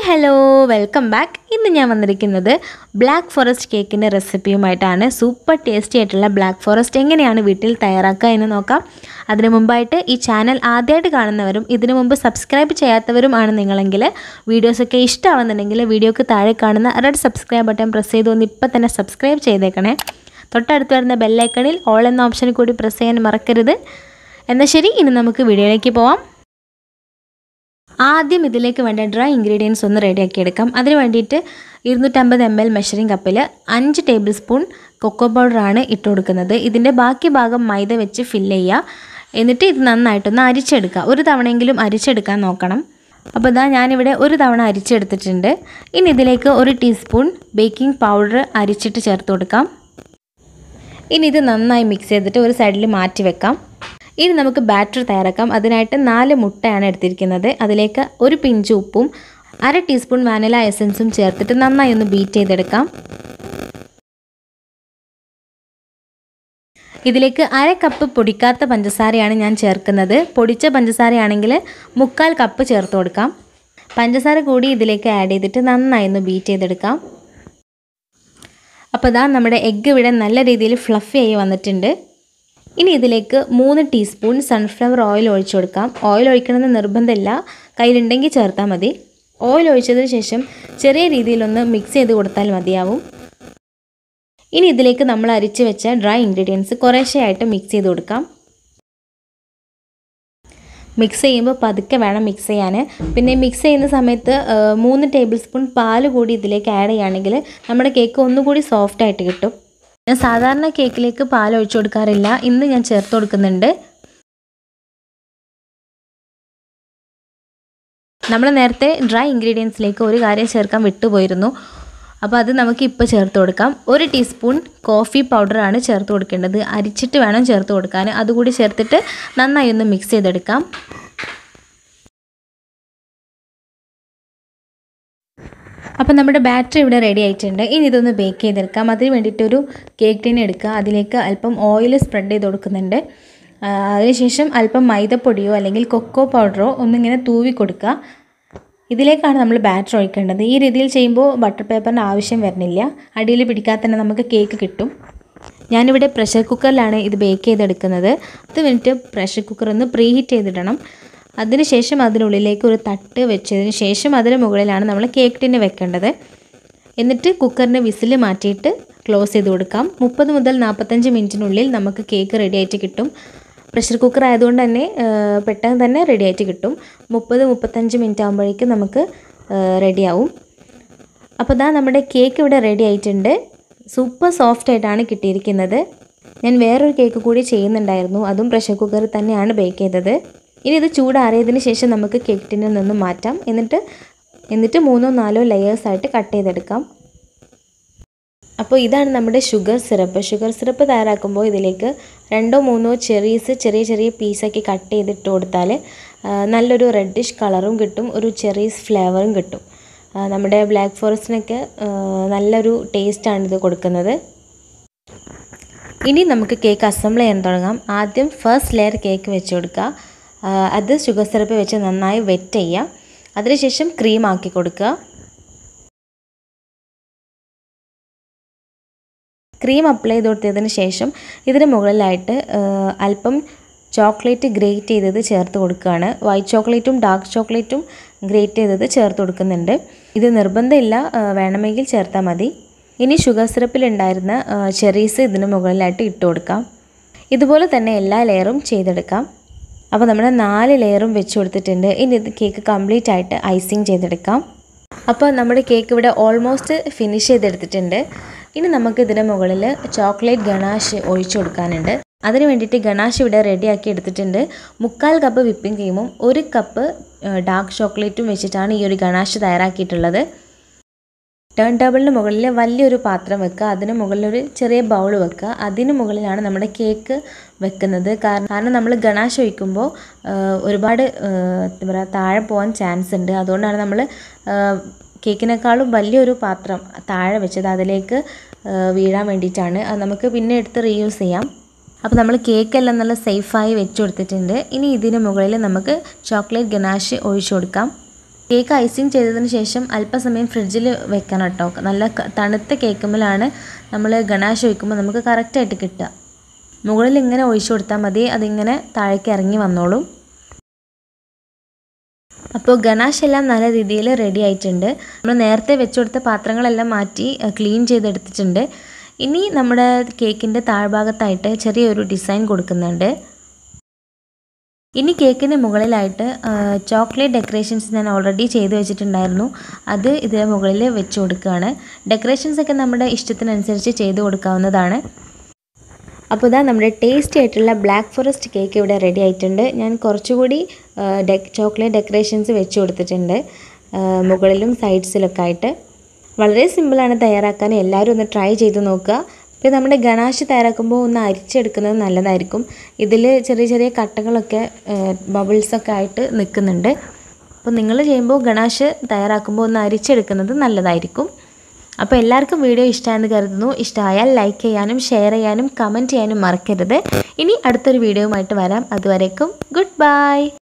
hello welcome back ഇന്ന് ഞാൻ വന്നിരിക്കുന്നത് ബ്ലാക്ക് ഫോറസ്റ്റ് കേക്കിൻ്റെ റെസിപ്പിയുമായിട്ടാണ് സൂപ്പർ ടേസ്റ്റി ആയിട്ടുള്ള ബ്ലാക്ക് ഫോറസ്റ്റ് എങ്ങനെയാണ് വീട്ടിൽ തയ്യാറാക്കുക എന്ന് നോക്കാം അതിനു മുമ്പായിട്ട് ഈ ചാനൽ ആദ്യമായിട്ട് കാണുന്നവരും ഇതിനു മുമ്പ് സബ്സ്ക്രൈബ് ചെയ്യാത്തവരും ആണ് നിങ്ങളെങ്കിൽ വീഡിയോസൊക്കെ ഇഷ്ടമാവുന്നുണ്ടെങ്കിൽ വീഡിയോക്ക് താഴെ കാണുന്ന റെഡ് സബ്സ്ക്രൈബ് ബട്ടൺ പ്രസ് ചെയ്ത് ഒന്ന് ഇപ്പം തന്നെ സബ്സ്ക്രൈബ് ചെയ്തേക്കണേ തൊട്ടടുത്ത് വരുന്ന ബെല്ലൈക്കണിൽ ഓൾ എന്ന ഓപ്ഷനിൽ കൂടി പ്രസ് ചെയ്യാൻ മറക്കരുത് എന്നാൽ ശരി ഇനി നമുക്ക് വീഡിയോയിലേക്ക് പോവാം ആദ്യം ഇതിലേക്ക് വേണ്ട ഡ്രൈ ഇൻഗ്രീഡിയൻസ് ഒന്ന് റെഡിയാക്കി എടുക്കാം അതിന് വേണ്ടിയിട്ട് ഇരുന്നൂറ്റമ്പത് എം എൽ മെഷറിംഗ് കപ്പിൽ അഞ്ച് ടേബിൾ സ്പൂൺ കൊക്കോ പൗഡറാണ് ഇട്ട് കൊടുക്കുന്നത് ഇതിൻ്റെ ബാക്കി ഭാഗം മൈദ വെച്ച് ഫില്ല് ചെയ്യുക എന്നിട്ട് ഇത് നന്നായിട്ടൊന്ന് അരിച്ചെടുക്കുക ഒരു തവണയെങ്കിലും അരിച്ചെടുക്കാൻ നോക്കണം അപ്പോൾ ഇതാ ഞാനിവിടെ ഒരു തവണ അരിച്ചെടുത്തിട്ടുണ്ട് ഇനി ഇതിലേക്ക് ഒരു ടീസ്പൂൺ ബേക്കിംഗ് പൗഡർ അരിച്ചിട്ട് ചേർത്ത് കൊടുക്കാം ഇനി ഇത് നന്നായി മിക്സ് ചെയ്തിട്ട് ഒരു സൈഡിൽ മാറ്റി വെക്കാം ഇനി നമുക്ക് ബാറ്റർ തയ്യാറാക്കാം അതിനായിട്ട് നാല് മുട്ടയാണ് എടുത്തിരിക്കുന്നത് അതിലേക്ക് ഒരു പിഞ്ച് ഉപ്പും അര ടീസ്പൂൺ വാനില എസൻസും ചേർത്തിട്ട് നന്നായി ഒന്ന് ബീറ്റ് ചെയ്തെടുക്കാം ഇതിലേക്ക് അര കപ്പ് പൊടിക്കാത്ത പഞ്ചസാരയാണ് ഞാൻ ചേർക്കുന്നത് പൊടിച്ച പഞ്ചസാരയാണെങ്കിൽ മുക്കാൽ കപ്പ് ചേർത്ത് കൊടുക്കാം പഞ്ചസാര കൂടി ഇതിലേക്ക് ആഡ് ചെയ്തിട്ട് നന്നായി ഒന്ന് ബീറ്റ് ചെയ്തെടുക്കാം അപ്പോൾ ഇതാ നമ്മുടെ എഗ്ഗ് ഇവിടെ നല്ല രീതിയിൽ ഫ്ലഫി ആയി വന്നിട്ടുണ്ട് ഇനി ഇതിലേക്ക് മൂന്ന് ടീസ്പൂൺ സൺഫ്ലവർ ഓയിൽ ഒഴിച്ചു കൊടുക്കാം ഓയിൽ ഒഴിക്കണമെന്ന് നിർബന്ധമില്ല കയ്യിലുണ്ടെങ്കിൽ ചേർത്താൽ മതി ഓയിൽ ഒഴിച്ചതിന് ശേഷം ചെറിയ രീതിയിലൊന്ന് മിക്സ് ചെയ്ത് കൊടുത്താൽ മതിയാവും ഇനി ഇതിലേക്ക് നമ്മൾ അരിച്ച് വെച്ച ഡ്രൈ ഇൻഗ്രീഡിയൻസ് കുറേശ്ശെയായിട്ട് മിക്സ് ചെയ്ത് കൊടുക്കാം മിക്സ് ചെയ്യുമ്പോൾ പതുക്കെ വേണം മിക്സ് ചെയ്യാൻ പിന്നെ മിക്സ് ചെയ്യുന്ന സമയത്ത് മൂന്ന് ടേബിൾ സ്പൂൺ പാല് കൂടി ഇതിലേക്ക് ആഡ് ചെയ്യുകയാണെങ്കിൽ നമ്മുടെ കേക്ക് ഒന്നുകൂടി സോഫ്റ്റ് ആയിട്ട് കിട്ടും ഞാൻ സാധാരണ കേക്കിലേക്ക് പാൽ ഒഴിച്ചു കൊടുക്കാറില്ല ഇന്ന് ഞാൻ ചേർത്ത് കൊടുക്കുന്നുണ്ട് നമ്മൾ നേരത്തെ ഡ്രൈ ഇൻഗ്രീഡിയൻസിലേക്ക് ഒരു കാര്യം ചേർക്കാൻ വിട്ടുപോയിരുന്നു അപ്പോൾ അത് നമുക്ക് ഇപ്പോൾ ചേർത്ത് കൊടുക്കാം ഒരു ടീസ്പൂൺ കോഫി പൗഡറാണ് ചേർത്ത് കൊടുക്കേണ്ടത് അരിച്ചിട്ട് വേണം ചേർത്ത് കൊടുക്കാൻ അതുകൂടി ചേർത്തിട്ട് നന്നായി ഒന്ന് മിക്സ് ചെയ്തെടുക്കാം അപ്പോൾ നമ്മുടെ ബാറ്ററി ഇവിടെ റെഡി ആയിട്ടുണ്ട് ഇനി ഇതൊന്ന് ബേക്ക് ചെയ്തെടുക്കാം അതിന് വേണ്ടിയിട്ടൊരു കേക്ക് ടിൻ എടുക്കുക അതിലേക്ക് അല്പം ഓയിൽ സ്പ്രെഡ് ചെയ്ത് കൊടുക്കുന്നുണ്ട് അതിനുശേഷം അല്പം മൈദപ്പൊടിയോ അല്ലെങ്കിൽ കൊക്കോ പൗഡറോ ഒന്നിങ്ങനെ തൂവി കൊടുക്കുക ഇതിലേക്കാണ് നമ്മൾ ബാറ്റർ ഒഴിക്കേണ്ടത് ഈ രീതിയിൽ ചെയ്യുമ്പോൾ ബട്ടർ പേപ്പറിൻ്റെ ആവശ്യം വരുന്നില്ല അടിയിൽ പിടിക്കാതെ തന്നെ നമുക്ക് കേക്ക് കിട്ടും ഞാനിവിടെ പ്രഷർ കുക്കറിലാണ് ഇത് ബേക്ക് ചെയ്തെടുക്കുന്നത് പത്ത് മിനിറ്റ് പ്രഷർ കുക്കർ ഒന്ന് പ്രീ ഹീറ്റ് ചെയ്തിടണം അതിനുശേഷം അതിനുള്ളിലേക്ക് ഒരു തട്ട് വെച്ചതിന് ശേഷം അതിന് മുകളിലാണ് നമ്മൾ കേക്ക് ടിന് വെക്കേണ്ടത് എന്നിട്ട് കുക്കറിൻ്റെ വിസിൽ മാറ്റിയിട്ട് ക്ലോസ് ചെയ്ത് കൊടുക്കാം മുപ്പത് മുതൽ നാൽപ്പത്തഞ്ച് മിനിറ്റിനുള്ളിൽ നമുക്ക് കേക്ക് റെഡി ആയിട്ട് കിട്ടും പ്രഷർ കുക്കർ ആയതുകൊണ്ട് തന്നെ പെട്ടെന്ന് തന്നെ റെഡി ആയിട്ട് കിട്ടും മുപ്പത് മുപ്പത്തഞ്ച് മിനിറ്റ് ആകുമ്പോഴേക്കും നമുക്ക് റെഡിയാവും അപ്പോൾ ഇതാ നമ്മുടെ കേക്ക് ഇവിടെ റെഡി ആയിട്ടുണ്ട് സൂപ്പർ സോഫ്റ്റ് ആയിട്ടാണ് കിട്ടിയിരിക്കുന്നത് ഞാൻ വേറൊരു കേക്ക് കൂടി ചെയ്യുന്നുണ്ടായിരുന്നു അതും പ്രഷർ കുക്കറിൽ തന്നെയാണ് ബേക്ക് ചെയ്തത് ഇനി ഇത് ചൂടാറിയതിന് ശേഷം നമുക്ക് കേക്ക് ടിന്നിൽ നിന്ന് മാറ്റാം എന്നിട്ട് എന്നിട്ട് മൂന്നോ നാലോ ലെയേഴ്സായിട്ട് കട്ട് ചെയ്തെടുക്കാം അപ്പോൾ ഇതാണ് നമ്മുടെ ഷുഗർ സിറപ്പ് ഷുഗർ സിറപ്പ് തയ്യാറാക്കുമ്പോൾ ഇതിലേക്ക് രണ്ടോ മൂന്നോ ചെറീസ് ചെറിയ ചെറിയ പീസാക്കി കട്ട് ചെയ്തിട്ട് കൊടുത്താൽ നല്ലൊരു റെഡിഷ് കളറും കിട്ടും ഒരു ചെറീസ് ഫ്ലേവറും കിട്ടും നമ്മുടെ ബ്ലാക്ക് ഫോറസ്റ്റിനൊക്കെ നല്ലൊരു ടേസ്റ്റാണ് ഇത് കൊടുക്കുന്നത് ഇനി നമുക്ക് കേക്ക് അസംബിൾ ചെയ്യാൻ തുടങ്ങാം ആദ്യം ഫസ്റ്റ് ലെയർ കേക്ക് വെച്ച് കൊടുക്കുക അത് ഷുഗർ സിറപ്പ് വെച്ച് നന്നായി വെറ്റ് ചെയ്യുക അതിനുശേഷം ക്രീം ആക്കി കൊടുക്കുക ക്രീം അപ്ലൈ ചെയ്ത് കൊടുത്തതിന് ശേഷം ഇതിന് മുകളിലായിട്ട് അല്പം ചോക്ലേറ്റ് ഗ്രേറ്റ് ചെയ്തത് ചേർത്ത് കൊടുക്കുകയാണ് വൈറ്റ് ചോക്ലേറ്റും ഡാർക്ക് ചോക്ലേറ്റും ഗ്രേറ്റ് ചെയ്തത് ചേർത്ത് കൊടുക്കുന്നുണ്ട് ഇത് നിർബന്ധമില്ല വേണമെങ്കിൽ ചേർത്താൽ മതി ഇനി ഷുഗർ സിറപ്പിലുണ്ടായിരുന്ന ചെറീസ് ഇതിന് മുകളിലായിട്ട് ഇട്ട് കൊടുക്കാം ഇതുപോലെ തന്നെ എല്ലാ ലെയറും ചെയ്തെടുക്കാം അപ്പോൾ നമ്മുടെ നാല് ലെയറും വെച്ച് കൊടുത്തിട്ടുണ്ട് ഇനി ഇത് കേക്ക് കംപ്ലീറ്റ് ആയിട്ട് ഐസിങ് ചെയ്തെടുക്കാം അപ്പോൾ നമ്മുടെ കേക്ക് ഇവിടെ ഓൾമോസ്റ്റ് ഫിനിഷ് ചെയ്തെടുത്തിട്ടുണ്ട് ഇനി നമുക്ക് ഇതിന് മുകളിൽ ചോക്ലേറ്റ് ഗണാഷ് ഒഴിച്ചു കൊടുക്കാനുണ്ട് അതിന് വേണ്ടിയിട്ട് ഗണാഷ് ഇവിടെ റെഡിയാക്കി എടുത്തിട്ടുണ്ട് മുക്കാൽ കപ്പ് വിപ്പിംഗ് ക്രീമും ഒരു കപ്പ് ഡാർക്ക് ചോക്ലേറ്റും വെച്ചിട്ടാണ് ഈ ഒരു ഗണാഷ് തയ്യാറാക്കിയിട്ടുള്ളത് ടേൺ ടേബിളിന് മുകളിൽ വലിയൊരു പാത്രം വെക്കുക അതിന് മുകളിൽ ഒരു ചെറിയ ബൗൾ വെക്കുക അതിന് മുകളിലാണ് നമ്മുടെ കേക്ക് വെക്കുന്നത് കാരണം കാരണം നമ്മൾ ഗണാഷ് ഒഴിക്കുമ്പോൾ ഒരുപാട് എന്താ പറയുക താഴെ പോകാൻ ചാൻസ് ഉണ്ട് അതുകൊണ്ടാണ് നമ്മൾ കേക്കിനേക്കാളും വലിയൊരു പാത്രം താഴെ വെച്ചത് അതിലേക്ക് വീഴാൻ വേണ്ടിയിട്ടാണ് അത് നമുക്ക് പിന്നെ എടുത്ത് റീയൂസ് ചെയ്യാം അപ്പോൾ നമ്മൾ കേക്കെല്ലാം നല്ല സേഫായി വെച്ച് കൊടുത്തിട്ടുണ്ട് ഇനി ഇതിന് മുകളിൽ നമുക്ക് ചോക്ലേറ്റ് ഗനാഷ് ഒഴിച്ചു കൊടുക്കാം കേക്ക് ഐസിങ് ചെയ്തതിന് ശേഷം അല്പസമയം ഫ്രിഡ്ജിൽ വെക്കണം കേട്ടോ നല്ല ക- തണുത്ത കേക്കുമ്മലാണ് നമ്മൾ ഗണാഷ് ഒഴിക്കുമ്പോൾ നമുക്ക് കറക്റ്റായിട്ട് കിട്ടുക മുകളിൽ ഇങ്ങനെ ഒഴിച്ചു കൊടുത്താൽ മതി അതിങ്ങനെ താഴേക്ക് ഇറങ്ങി വന്നോളും അപ്പോൾ ഗണാഷ് എല്ലാം നല്ല രീതിയിൽ റെഡി ആയിട്ടുണ്ട് നമ്മൾ നേരത്തെ വെച്ച് കൊടുത്ത പാത്രങ്ങളെല്ലാം മാറ്റി ക്ലീൻ ചെയ്തെടുത്തിട്ടുണ്ട് ഇനി നമ്മുടെ കേക്കിൻ്റെ താഴ്ഭാഗത്തായിട്ട് ചെറിയൊരു ഡിസൈൻ കൊടുക്കുന്നുണ്ട് ഇനി കേക്കിന് മുകളിലായിട്ട് ചോക്ലേറ്റ് ഡെക്കറേഷൻസ് ഞാൻ ഓൾറെഡി ചെയ്ത് വെച്ചിട്ടുണ്ടായിരുന്നു അത് ഇതിന് മുകളിൽ വെച്ച് കൊടുക്കുകയാണ് ഡെക്കറേഷൻസ് ഒക്കെ നമ്മുടെ ഇഷ്ടത്തിനനുസരിച്ച് ചെയ്ത് കൊടുക്കാവുന്നതാണ് അപ്പോൾ ഇതാ നമ്മുടെ ടേസ്റ്റി ആയിട്ടുള്ള ബ്ലാക്ക് ഫോറസ്റ്റ് കേക്ക് ഇവിടെ റെഡി ആയിട്ടുണ്ട് ഞാൻ കുറച്ചുകൂടി ഡെക് ചോക്ലേറ്റ് ഡെക്കറേഷൻസ് വെച്ച് കൊടുത്തിട്ടുണ്ട് ആ, മുകളിലും സൈഡ്സിലൊക്കെ ആയിട്ട് വളരെ സിമ്പിളാണ് തയ്യാറാക്കാൻ എല്ലാവരും ഒന്ന് ട്രൈ ചെയ്ത് നോക്കുക ഇപ്പോൾ നമ്മുടെ ഗണാഷ് തയ്യാറാക്കുമ്പോൾ ഒന്ന് അരിച്ചെടുക്കുന്നത് നല്ലതായിരിക്കും ഇതിൽ ചെറിയ ചെറിയ കട്ടകളൊക്കെ ബബിൾസൊക്കെ ആയിട്ട് നിൽക്കുന്നുണ്ട് അപ്പോൾ നിങ്ങൾ ചെയ്യുമ്പോൾ ഗണാഷ് തയ്യാറാക്കുമ്പോൾ ഒന്ന് അരിച്ചെടുക്കുന്നത് നല്ലതായിരിക്കും അപ്പോൾ എല്ലാവർക്കും വീഡിയോ ഇഷ്ടമായെന്ന് കരുതുന്നു ഇഷ്ടമായാൽ ലൈക്ക് ചെയ്യാനും ഷെയർ ചെയ്യാനും കമൻറ്റ് ചെയ്യാനും മറക്കരുത് ഇനി അടുത്തൊരു വീഡിയോയുമായിട്ട് വരാം അതുവരേക്കും ഗുഡ് ബൈ